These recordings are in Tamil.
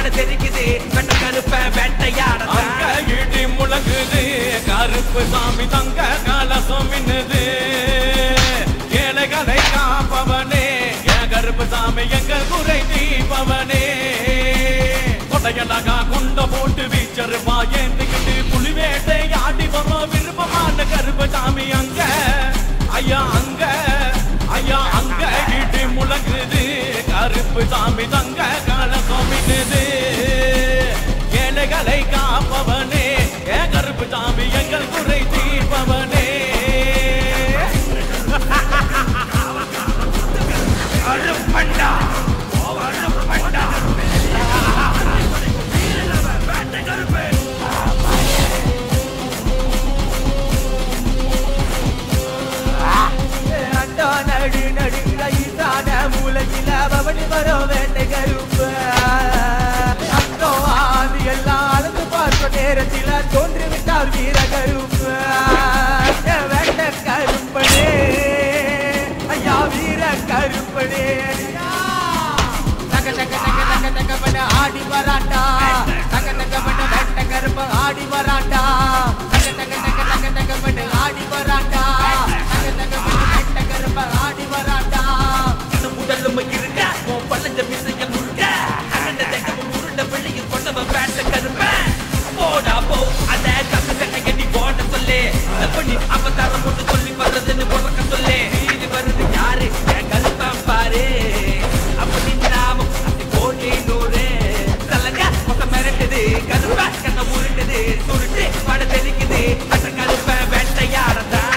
பட தெரிக்குது வெட்ட கருப்ப வேட்டையாட அங்க இடி முழங்குது கருப்பு சாமி தங்க கலசம் மின்னுது ஏழைகளை காப்பவனே என் கருப்பு சாமி எங்கள் குறை தீபவனே கொடையடகா குண்ட போட்டு வீச்சருப்பா ஏந்திக்கிட்டு புலி வேட்டை ஆடி வரும் விருப்பமான கருப்பு சாமி அங்க ஐயா அங்க ஐயா அங்க இடி முழங்குது கருப்பு சாமி தங்க கலசம் மின்னுது ஏழைகளை காப்பவனே ஏ கருப்பு சாமி எங்கள் குறை தீர்ப்பவனே அருப்பண்டா அருப்பண்டா அண்டோ நடு நடுல ஈசான மூலகில பவனி வரும் வேட்டை கருப்பு அண்டோ ஆதி எல்லாம் அளந்து பார்க்க நேரத்தில் தோன்றி விட்டார் வீர கருப்பு வேட்ட கருப்பனே ஐயா வீர கருப்பனே தக தக தக தக தக பண்ண ஆடி வராண்டா தக தக பண்ண வேட்ட கருப்ப ஆடி வராண்டா தக தக தக தக தக பண்ண ஆடி வராண்டா தக தக பண்ண வேட்ட கருப்ப ஆடி வராண்டா இந்த முதலும் இருக்க உன் பள்ளஞ்ச மிசைய முருக அகண்ட தெக்கமும் உருண்ட பிள்ளையில் கொண்டவன் பேட்ட கருப்ப போடா போ அத கச கட்டி போட சொல்லு பண்ணி அவதாரம் போட்டு சொல்லி வர்றதுன்னு உறக்க சொல்லு இது வருது யாரு என் கருப்பன் பாரு அப்ப நின்னாம அப்படி கோடி நூறு தலங்க மொத்த மிரட்டுது கருப்ப கண்ண உருட்டுது சுருட்டு பட தெரிக்குது கட்ட கருப்ப வேட்டையாடதான்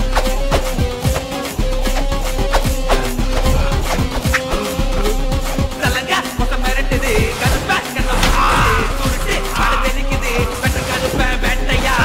தலங்க மொத்த மிரட்டுது கருப்ப கண்ண உருட்டுது சுருட்டு பட தெரிக்குது கட்ட கருப்ப வேட்டையா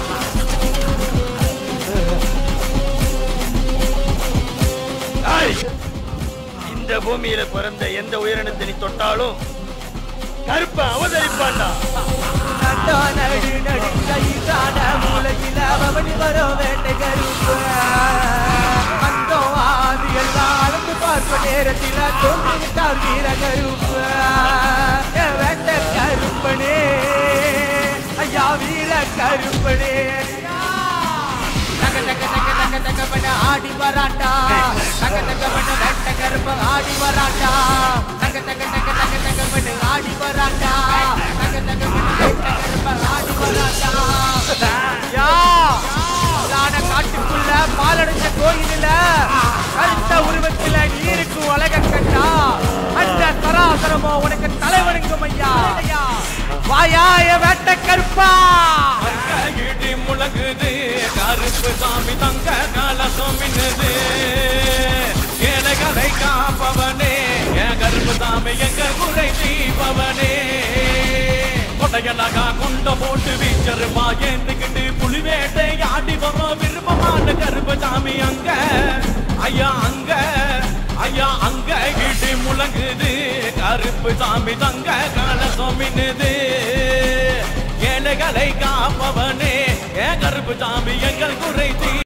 இந்த பூமியில பிறந்த எந்த உயிரினத்தை நீ தொட்டாலும் கருப்ப அவதரிப்பான்டா அண்டோ நடு நடுல ஈசான மூலகில பவனி வரும் வேட்டை கருப்பு அண்டோ ஆதி எல்லாம் அளந்து பார்க்க நேரத்தில் தோன்றி விட்டார் வீர கருப்பு வேட்ட கருப்பனே ஐயா வீர கருப்பனே தக தக தக தக தக பண்ண ஆடி வராண்டா தக தக பண்ண வெட்ட கருப்ப ஆடி வராண்டா தக தக தக தக தக பண்ண ஆடி வராண்டா தக தக பண்ண வெட்ட கருப்ப ஆடி வராண்டா யா தான காட்டுக்குள்ள பாலடைஞ்ச கோயிலில் கருத்த உருவத்துல நீருக்கு உலக கண்டா அந்த சராசரமோ உனக்கு தலைவனுக்கும் ஐயா வாயா என் வெட்ட கருப்பா அங்க இடி முழங்குது கருப்பு சாமி தங்க கலசம் மின்னுது ஏழைகளை காப்பவனே என் கருப்பு சாமி எங்கள் குறை தீபவனே கொடையழகா குண்ட போட்டு வீச்சருப்பா ஏந்துக்கிட்டு புலி வேட்டை ஆடி வரும் விருப்பமான கருப்பு சாமி அங்க ஐயா அங்க ஐயா அங்க இடி முழங்குது கருப்பு சாமி தங்க கலசம் மின்னுது ஏழைகளை காப்பவனே ஏ கருப்பு சாமி எங்கள் குறை தீ